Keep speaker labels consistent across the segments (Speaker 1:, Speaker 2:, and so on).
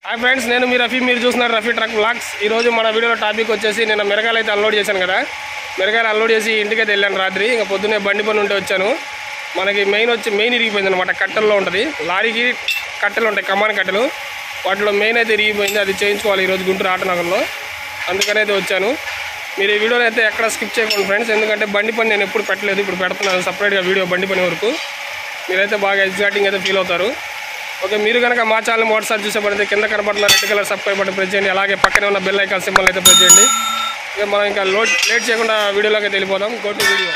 Speaker 1: Hi friends నేను మీ రఫీ మీరు చూస్తున్నారు రఫీ ట్రక్ బ్లాగ్స్ ఈరోజు మన వీడియోలో టాపిక్ వచ్చేసి నేను మిరగాయలు అయితే అన్లోడ్ చేశాను కదా మిరగాయలు అన్లోడ్ చేసి ఇంటికైతే వెళ్ళాను రాత్రి ఇంకా పొద్దున్నే బండి పని ఉంటే వచ్చాను మనకి మెయిన్ వచ్చి మెయిన్ ఇరిగిపోయింది అనమాట కట్టెల్లో ఉంటుంది లారీకి కట్టెలు ఉంటాయి కమాన్ కట్టెలు వాటిలో మెయిన్ అయితే ఇరిగిపోయింది అది చేయించుకోవాలి ఈరోజు గుంటూరు ఆటనగర్లో అందుకని అయితే వచ్చాను మీరు ఈ వీడియోని అయితే ఎక్కడ స్కిప్ చేయకండి ఫ్రెండ్స్ ఎందుకంటే బండి పని నేను ఎప్పుడు పెట్టలేదు ఇప్పుడు పెడుతున్నాను సపరేట్గా వీడియో బండి పని వరకు మీరైతే బాగా ఎగ్జాక్టింగ్ అయితే ఫీల్ అవుతారు ఓకే మీరు కనుక మా ఛానల్ మొదటిసారి చూసేపడితే కింద కనబడుతున్న red colour subscribe button press చేయండి అలాగే పక్కనే ఉన్న బెల్ ఐకాన్ సింబల్ అయితే ప్రెస్ చేయండి ఇక మనం ఇంకా లోడ్ లేట్ చేయకుండా వీడియోలోకి అయితే వెళ్ళిపోదాం గో టు వీడియో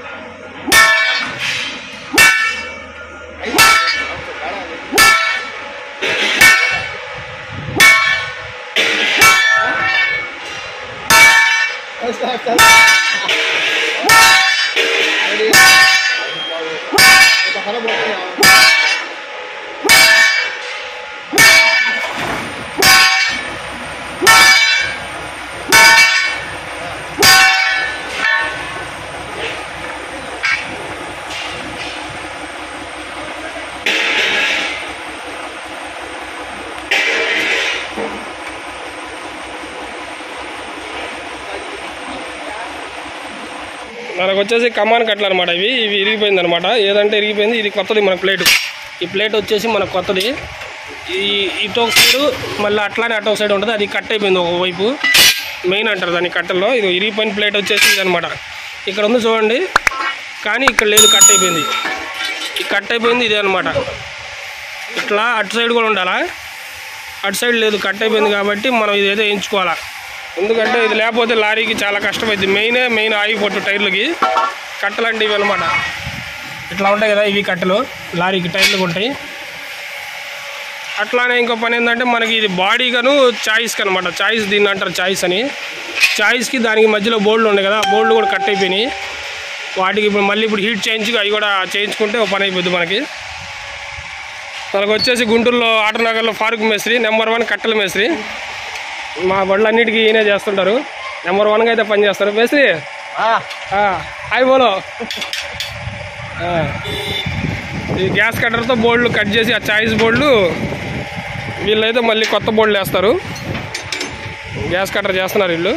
Speaker 1: మనకు వచ్చేసి కమాన్ కట్టలు అనమాట ఇవి ఇవి ఇరిగిపోయింది అనమాట ఏదంటే ఇరిగిపోయింది ఇది కొత్తది మన ప్లేట్ ఈ ప్లేట్ వచ్చేసి మనకు కొత్తది ఈ ఇటు ఒక సైడు మళ్ళీ అట్లానే అటు ఒక సైడ్ ఉంటుంది అది కట్ అయిపోయింది ఒకవైపు మెయిన్ అంటారు దాని కట్టల్లో ఇది ఇరిగిపోయిన ప్లేట్ వచ్చేసి ఇది అనమాట ఇక్కడ ఉంది చూడండి కానీ ఇక్కడ లేదు కట్ అయిపోయింది ఈ కట్ అయిపోయింది ఇదే అనమాట ఇట్లా అటు సైడ్ కూడా ఉండాలా అటు సైడ్ లేదు కట్ అయిపోయింది కాబట్టి మనం ఇదైతే ఎంచుకోవాలా ఎందుకంటే ఇది లేకపోతే లారీకి చాలా కష్టమైంది మెయినే మెయిన్ ఆగిపోట్టు టైర్లకి కట్టలు అంటే ఇవి అనమాట ఇట్లా ఉంటాయి కదా ఇవి కట్టలు లారీకి టైర్లు ఉంటాయి అట్లానే ఇంకో పని ఏంటంటే మనకి ఇది బాడీగాను చాయిస్కి అనమాట చాయిస్ దీన్ని అంటారు చాయిస్ అని చాయిస్కి దానికి మధ్యలో బోల్డ్లు ఉన్నాయి కదా బోల్డ్లు కూడా కట్ అయిపోయినాయి వాటికి ఇప్పుడు మళ్ళీ ఇప్పుడు హీట్ చేయించి అవి కూడా చేయించుకుంటే ఒక పని అయిపోద్ది మనకి మనకు వచ్చేసి గుంటూరులో ఆటనగర్లో ఫారూక్ మేస్త్రి నెంబర్ వన్ కట్టెల మేస్త్రి మా బళ్ళన్నిటికీ ఈయనే చేస్తుంటారు నెంబర్ వన్గా అయితే పని చేస్తారు మేస్త్రి హాయ్ బోలో ఆ. ఈ గ్యాస్ కట్టర్తో బోల్డ్లు కట్ చేసి ఆ చాయిస్ బోల్డ్లు వీళ్ళైతే మళ్ళీ కొత్త బోల్డ్లు వేస్తారు గ్యాస్ కట్టర్ చేస్తున్నారు వీళ్ళు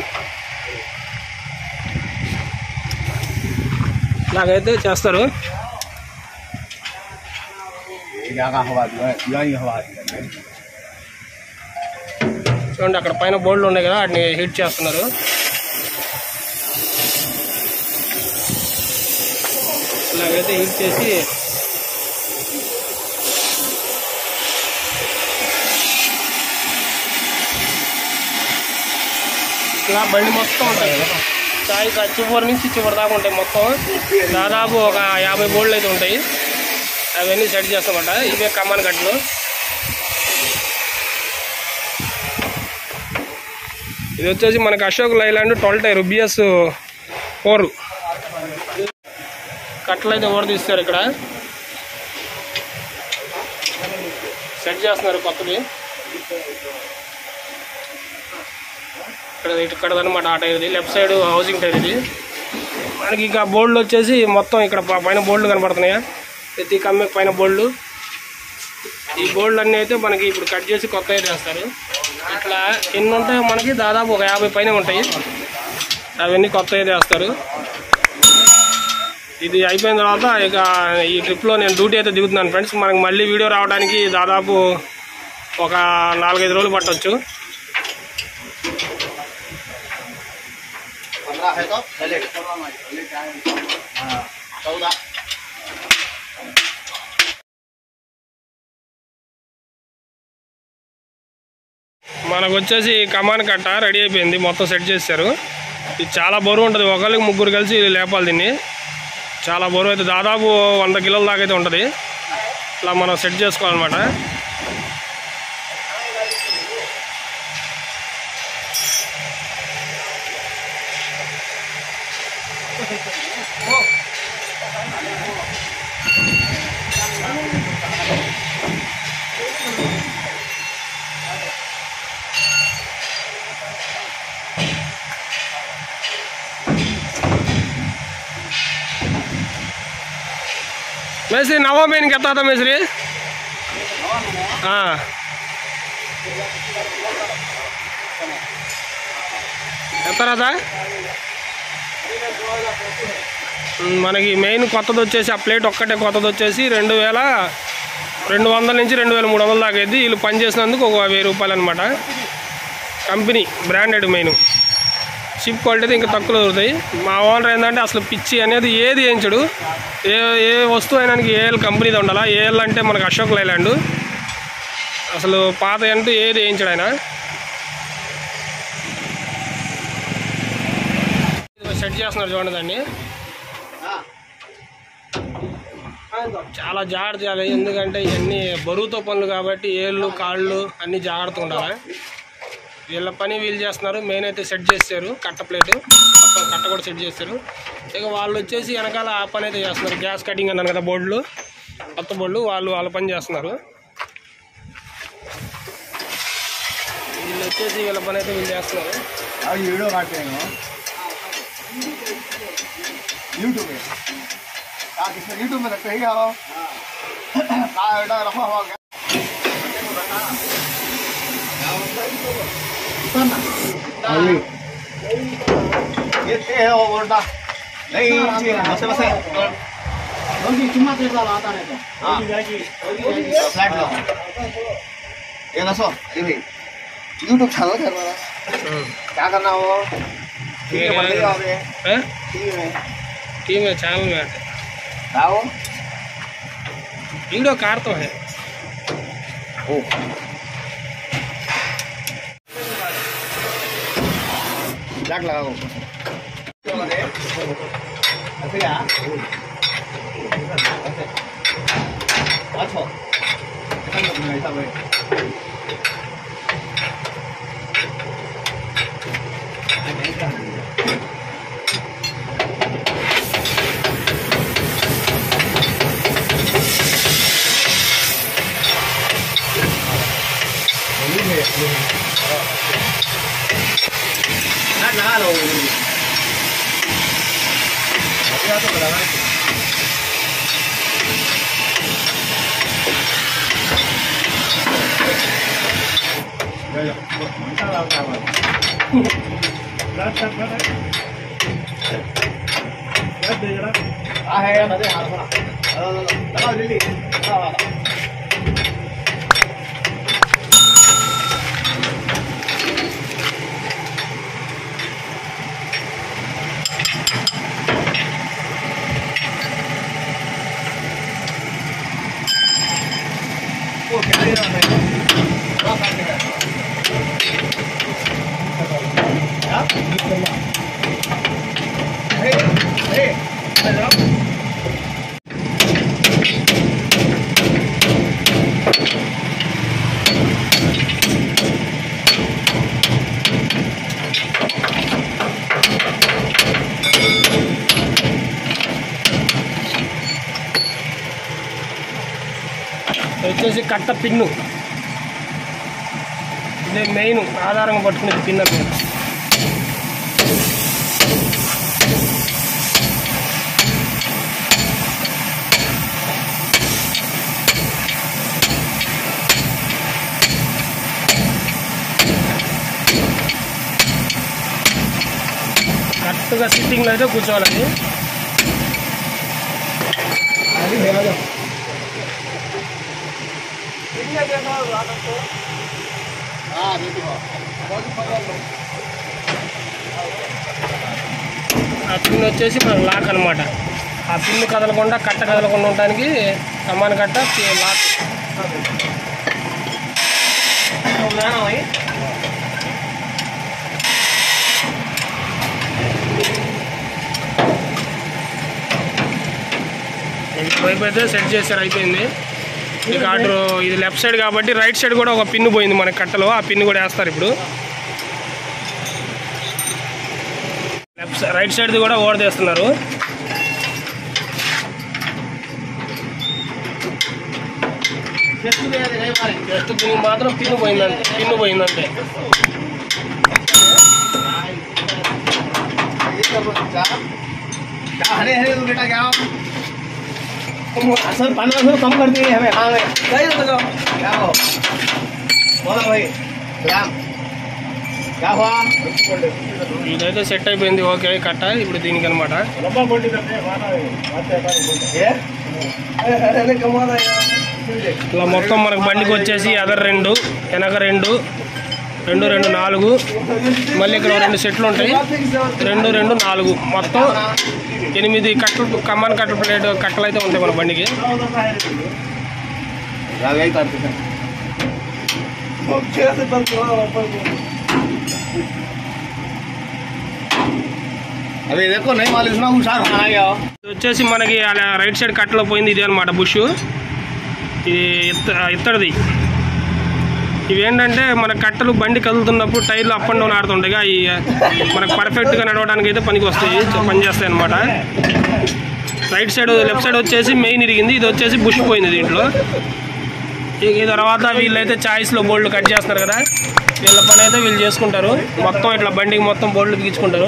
Speaker 1: నాకైతే చేస్తారు చూడండి అక్కడ పైన బోల్డ్లు ఉన్నాయి కదా వాటిని హీట్ చేస్తున్నారు ఇలాగైతే హీట్ చేసి ఇలా బండి మొత్తం ఉంటాయి చాయ్ చివరి నుంచి చివరి దాకా ఉంటాయి మొత్తం దాదాపు ఒక యాభై బోల్డ్లు అయితే ఉంటాయి అవన్నీ సెట్ చేస్తామంట ఇవే కమాన్ కట్టలు ఇది వచ్చేసి మనకి Ashok Leyland twelve tyre BS four కట్టలు అయితే ఓడదీస్తారు ఇక్కడ సెట్ చేస్తున్నారు కొత్తది ఇక్కడ ఇక్కడ అనమాట ఆ టైర్ ఇది లెఫ్ట్ సైడ్ హౌసింగ్ టైర్ ఇది మనకి ఇక బోర్డులు వచ్చేసి మొత్తం ఇక్కడ ప- పైన బోర్డులు కనపడుతున్నాయా ప్రతి కమ్మె పైన బోర్డులు ఈ బోర్డులు అన్నీ అయితే మనకి ఇప్పుడు కట్ చేసి కొత్త వేస్తారు ఇట్లా ఎన్ని ఉంటాయో మనకి దాదాపు ఒక యాభై పైన ఉంటాయి అవన్నీ కొత్త వేస్తారు ఇది అయిపోయిన తర్వాత ఇక ఈ ట్రిప్లో నేను డ్యూటీ అయితే దిగుతున్నాను ఫ్రెండ్స్ మనకి మళ్ళీ వీడియో రావడానికి దాదాపు ఒక నాలుగైదు రోజులు పట్టవచ్చు
Speaker 2: पंद्रह है तो चले चौदह
Speaker 1: మనకు వచ్చేసి కమాన్ కట్ట రెడీ అయిపోయింది మొత్తం సెట్ చేశారు ఇది చాలా బరువు ఉంటుంది ఒకరికి ముగ్గురు కలిసి లేపాలి దీన్ని చాలా బరువు అయితే దాదాపు వంద కిలోల దాకా అయితే ఉంటుంది ఇట్లా మనం సెట్ చేసుకోవాలన్నమాట ಮೇಸ್ರಿ ನವ ಮೀನು ಕೆತ್ತಾದ ಮೇಸ್ರಿ ಹಾಂ ఎంత రాదా ఉమ్, మనకి మెయిన్ కొత్తది వచ్చేసి ఆ ప్లేట్ ఒక్కటే కొత్తది వచ్చేసి రెండు వేల రెండు వందల నుంచి రెండు వేల మూడు వందల దాకా అయింది వీళ్ళు పని చేసినందుకు ఒక వెయ్యి రూపాయలు అనమాట company branded main cheap quality అయితే ఇంకా తక్కువ దొరుకుతాయి మా ఓనర్ ఏంటంటే అసలు పిచ్చి అనేది ఏది వేయించడు ఏ ఏ వస్తువు అయినా ఏఎల్ కంపెనీది ఉండాలా ఏఎల్ అంటే మనకు అశోక్ లైలాండ్ అసలు పాత అంటూ ఏది వేయించడు ఆయన సెట్ చేస్తున్నారు చూడండి దాన్ని చాలా జాగ్రత్త చేయాలి ఎందుకంటే ఇవన్నీ బరువుతో పనులు కాబట్టి ఏళ్ళు కాళ్ళు అన్నీ జాగ్రత్తగా ఉండాలి వీళ్ళ పని వీళ్ళు చేస్తున్నారు మెయిన్ అయితే సెట్ చేశారు కట్ట ప్లేట్ మొత్తం కట్ట కూడా సెట్ చేశారు ఇక వాళ్ళు వచ్చేసి వెనకాల ఆ పని అయితే చేస్తున్నారు గ్యాస్ కటింగ్ అన్నాను కదా బోర్డులు కొత్త బోర్డులు వాళ్ళు వాళ్ళ పని చేస్తున్నారు వీళ్ళు వచ్చేసి వీళ్ళ పని అయితే వీళ్ళు చేస్తున్నారు
Speaker 2: अब वीडियो काटते हैं वो यूट्यूब पे हाँ किसमें यूट्यूब में रखते हैं क्या वो हाँ बेटा रखो हो गया अभी ये थे है वो बोलता नहीं जी बसे बसे
Speaker 3: होगी चुम्मा तेरे साल आता नहीं तो
Speaker 2: हाँ फ्लैट लो ये दसो ये भी यूट्यूब चैनल कर रहा क्या करना वो ठीक है बढ़ गया अभी
Speaker 1: हाँ?
Speaker 2: ठीक है
Speaker 1: टीम है चैनल में आते
Speaker 2: क्या वो
Speaker 1: वीडियो कार तो है
Speaker 2: ओ जाक लगाओ ऐसे क्या अच्छा ऐसा भाई जाक लगा लो बढ़िया तो लगा हाँ है मजे हाथ बना लगाओ जल्दी लगाओ वो क्या दे रहा है बहुत सारे है क्या हे हे हेलो
Speaker 1: ఇది వచ్చేసి కట్ట పిన్ను ఇదే మెయిన్ ఆధారంగా పట్టుకునేది పిన్ అన్నమాట కరెక్ట్గా సిట్టింగ్లో అయితే కూర్చోవాలండి
Speaker 2: अभी है आ जाओ हाँ देखो
Speaker 1: ఆ పిన్ వచ్చేసి మన లాక్ అనమాట ఆ పిన్ కదలకుండా కట్ట కదలకుండా ఉండడానికి కమాన్ కట్ట పి- లాక్
Speaker 2: बनाना भाई
Speaker 1: వైపు అయితే సెట్ చేశారు అయిపోయింది ఇక ఆర్డర్ ఇది లెఫ్ట్ సైడ్ కాబట్టి రైట్ సైడ్ కూడా ఒక పిన్ పోయింది మన కట్టలో ఆ పిన్ కూడా వేస్తారు ఇప్పుడు లెఫ్ట్ సైడ్ రైట్ సైడ్ది కూడా ఓడదీస్తున్నారు
Speaker 2: जैसे भी है भाई
Speaker 1: జస్ట్ దీనికి మాత్రం పిన్ పోయిందంటే పిన్ పోయిందంటే
Speaker 2: ये कर क्या क्या हरे हरे तो बेटा क्या सर पंद्रह सौ कम कर दिए हमें हाँ भाई सही तो क्या हो बोलो भाई राम क्या हुआ
Speaker 1: ఇదైతే సెట్ అయిపోయింది ఓకే కట్ట ఇప్పుడు దీనికి అనమాట
Speaker 2: ये अरे कमाल है यार
Speaker 1: ఇలా మొత్తం మనకు బండికి వచ్చేసి అదర్ రెండు వెనక రెండు రెండు రెండు నాలుగు మళ్ళీ ఇక్కడ రెండు సెట్లు ఉంటాయి రెండు రెండు నాలుగు మొత్తం ఎనిమిది కట్టలు కమ్మన్ కట్టల ప్లేట్ కట్టలు అయితే ఉంటాయి మన బండికి
Speaker 2: रागाई करते हैं अभी देखो नहीं माल इतना होशियार खाना गया
Speaker 1: ఇది వచ్చేసి మనకి అలా రైట్ సైడ్ కట్టలో పోయింది ఇది అనమాట బుష్ ఇది ఇత్త ఇత్తడిది ఇవి ఏంటంటే మన కట్టలు బండి కదులుతున్నప్పుడు టైర్లు అప్ అండ్ డౌన్ ఆడుతుంటాయి అవి మనకు పర్ఫెక్ట్గా నడవడానికి అయితే పనికి వస్తాయి పనిచేస్తాయి అనమాట రైట్ సైడ్ లెఫ్ట్ సైడ్ వచ్చేసి మెయిన్ ఇరిగింది ఇది వచ్చేసి బుష్ పోయింది దీంట్లో ఈ- ఈ తర్వాత వీళ్ళైతే చాయిస్లో బోల్డ్ కట్ చేస్తున్నారు కదా వీళ్ళ పని అయితే వీళ్ళు చేసుకుంటారు మొత్తం ఇట్లా బండికి మొత్తం బోల్డ్ బిగించుకుంటారు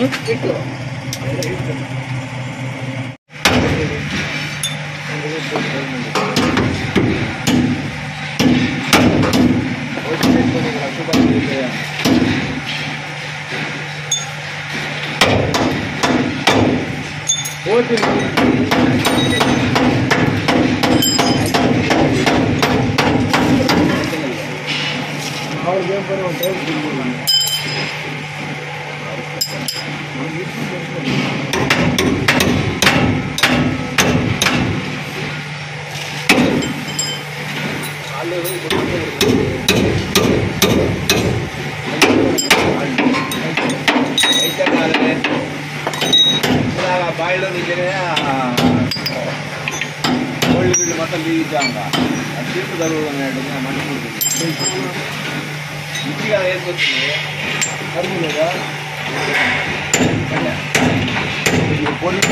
Speaker 2: బాయిలో దిగినే ఓల్డ్ బిల్డ్ మొత్తం దిగించాక ఆ సీట్లు జరుగుతున్నాడు మంచి ఇంటిగా వేసుకొచ్చింది కరువు లేదా పోలీసు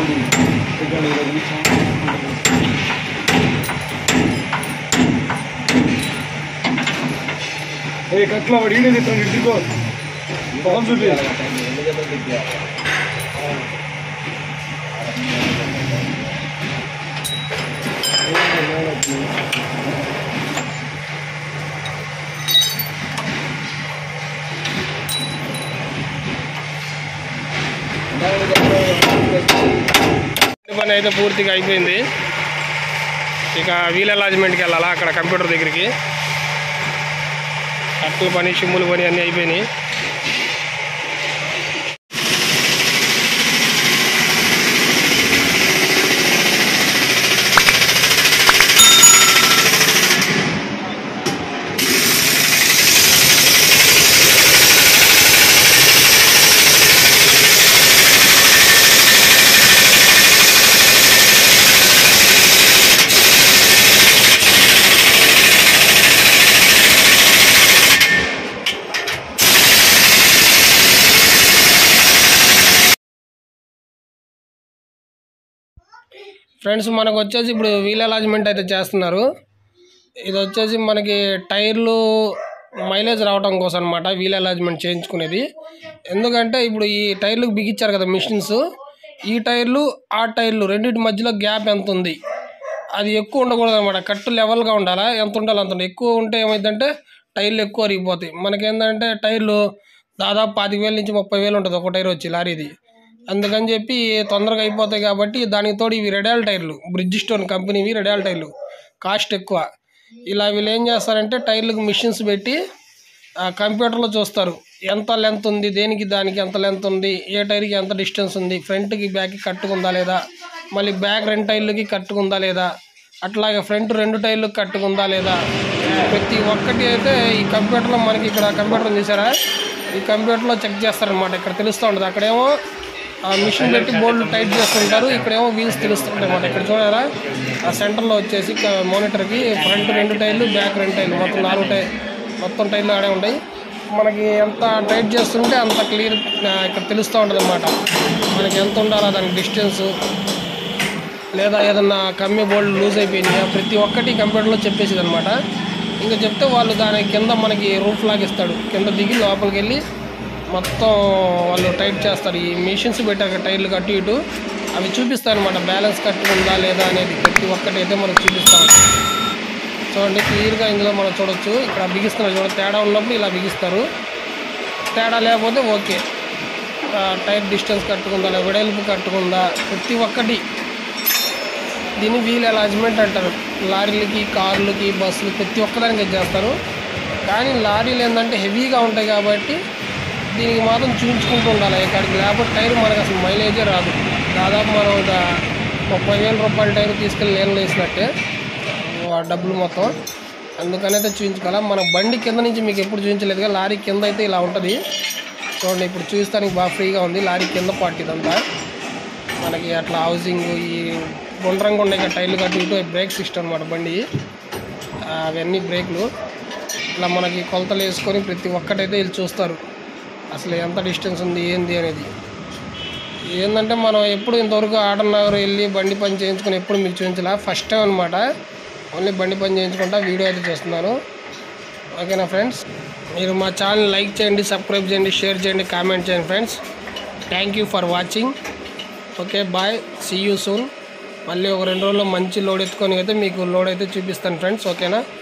Speaker 3: కట్ల వాడు ఈడే తిట్టాను ఇంటికో పొగం చూపి
Speaker 1: పని అయితే పూర్తిగా అయిపోయింది ఇక వీల్ అలాజ్మెంట్కి వెళ్ళాలా అక్కడ కంప్యూటర్ దగ్గరికి కట్టల పని షిమ్ముల పని అన్నీ అయిపోయినాయి ఫ్రెండ్స్ మనకు వచ్చేసి ఇప్పుడు వీల్ అలాజ్మెంట్ అయితే చేస్తున్నారు ఇది వచ్చేసి మనకి టైర్లు మైలేజ్ రావడం కోసం అనమాట వీల్ అలాజ్మెంట్ చేయించుకునేది ఎందుకంటే ఇప్పుడు ఈ టైర్లకు బిగించారు కదా మిషన్స్ ఈ టైర్లు ఆ టైర్లు రెండింటి మధ్యలో గ్యాప్ ఎంత ఉంది అది ఎక్కువ ఉండకూడదు అనమాట కట్టు లెవెల్గా ఉండాలా ఎంత ఉండాలి అంత ఉండాలి. ఎక్కువ ఉంటే ఏమైందంటే టైర్లు ఎక్కువ అరిగిపోతాయి మనకేంటంటే టైర్లు దాదాపు పాతిక వేల నుంచి ముప్పై వేలు ఉంటుంది ఒక టైర్ వచ్చి లారీది అందుకని చెప్పి తొందరగా అయిపోతాయి కాబట్టి దానికి తోడు ఇవి రెడాల్ టైర్లు బ్రిడ్జ్ స్టోన్ కంపెనీవి రెడాల్ టైర్లు కాస్ట్ ఎక్కువ ఇలా వీళ్ళు ఏం చేస్తారంటే టైర్లకు మిషన్స్ పెట్టి ఆ కంప్యూటర్లో చూస్తారు ఎంత లెంత్ ఉంది దేనికి దానికి ఎంత లెంత్ ఉంది ఏ టైర్కి ఎంత డిస్టెన్స్ ఉంది ఫ్రంట్కి బ్యాక్కి కట్టుకుందా లేదా మళ్ళీ బ్యాక్ రెండు టైర్లకి కట్టుకుందా లేదా అట్లాగే ఫ్రంట్ రెండు టైర్లకు కట్టుకుందా లేదా ప్రతి ఒక్కటి అయితే ఈ కంప్యూటర్లో మనకి ఇక్కడ కంప్యూటర్ చూసారా ఈ కంప్యూటర్లో చెక్ చేస్తారనమాట ఇక్కడ తెలుస్తూ ఉంటుంది అక్కడేమో ఆ మిషన్ పెట్టి బోల్డ్ టైట్ చేస్తుంటారు ఇక్కడేమో వీల్స్ తెలుస్తుంటాయి అన్నమాట ఇక్కడ చూడారా ఆ సెంటర్లో వచ్చేసి మోనిటర్కి ఫ్రంట్ రెండు టైర్లు బ్యాక్ రెండు టైర్లు మొత్తం నాలుగు టైర్ మొత్తం టైర్లు ఆడే ఉంటాయి మనకి ఎంత టైట్ చేస్తుంటే అంత క్లియర్ ఇక్కడ తెలుస్తూ ఉంటుంది అనమాట మనకి ఎంత ఉండాలా దానికి డిస్టెన్స్ లేదా ఏదన్నా కమ్మి బోల్డ్ లూజ్ అయిపోయినాయా ప్రతి ఒక్కటి కంప్యూటర్లో చెప్పేసేది అనమాట ఇంకా చెప్తే వాళ్ళు దాని కింద మనకి రూఫ్ లాగా ఇస్తాడు కింద దిగి లోపలికి వెళ్ళి మొత్తం వాళ్ళు టైట్ చేస్తారు ఈ మిషన్స్ పెట్టారు కదా టైర్లు అటు ఇటు అవి చూపిస్తాయి అనమాట బ్యాలెన్స్ కరెక్ట్గా ఉందా లేదా అనేది ప్రతి ఒక్కటి అయితే మనకు చూపిస్తూ ఉంటారు చూడండి క్లియర్గా ఇందులో మనం చూడొచ్చు ఇక్కడ బిగిస్తున్నారు చూడండి తేడా ఉన్నప్పుడు ఇలా బిగిస్తారు తేడా లేకపోతే ఓకే ఆ, టైర్ డిస్టెన్స్ కట్టుకుందా లేదా వెడల్పు కట్టుకుందా ప్రతి ఒక్కటి దీన్ని వీల్ అలాజ్మెంట్ అంటారు లారీలకి కార్లకి బస్సులు ప్రతి ఒక్కదానికి ఇది చేస్తారు కానీ లారీలు ఏంటంటే హెవీగా ఉంటాయి కాబట్టి దీనికి మాత్రం చూపించుకుంటూ ఉండాలి ఇక్కడికి లేకపోతే టైర్ మనకు అసలు మైలేజే రాదు దాదాపు మనం ఒక ముప్పై వేల రూపాయల టైర్ తీసుకెళ్ళి లేన్లో వేసినట్టే ఆ డబ్బులు మొత్తం అందుకనైతే చూపించుకోవాలి మన బండి కింద నుంచి మీకు ఎప్పుడు చూపించలేదు కదా లారీ కింద అయితే ఇలా ఉంటుంది చూడండి ఇప్పుడు చూస్తానికి బాగా ఫ్రీగా ఉంది లారీ కింద పార్ట్ ఇదంతా మనకి అట్లా హౌసింగ్ ఈ గుండ్రంగా ఉండే ఇక్కడ టైర్లు కట్టి ఇటు బ్రేక్ సిస్టమ్ అనమాట బండి ఆ, అవన్నీ బ్రేక్లు ఇట్లా మనకి కొలతలు వేసుకొని ప్రతి ఒక్కటైతే వీళ్ళు చూస్తారు అసలు ఎంత డిస్టెన్స్ ఉంది ఏంది అనేది ఏంటంటే మనం ఎప్పుడు ఇంతవరకు ఆటో నగర్ వెళ్ళి బండి పని చేయించుకొని ఎప్పుడు మీకు చూపించలే ఫస్ట్ టైం అనమాట ఓన్లీ బండి పని చేయించుకుంటా వీడియో అయితే చేస్తున్నాను ఓకేనా ఫ్రెండ్స్ మీరు మా ఛానల్ లైక్ చేయండి సబ్స్క్రైబ్ చేయండి షేర్ చేయండి కామెంట్ చేయండి friends thank you for watching okay bye see you soon మళ్ళీ ఒక రెండు రోజుల్లో మంచి లోడ్ ఎత్తుకొని అయితే మీకు లోడ్ అయితే చూపిస్తాను ఫ్రెండ్స్ ఓకేనా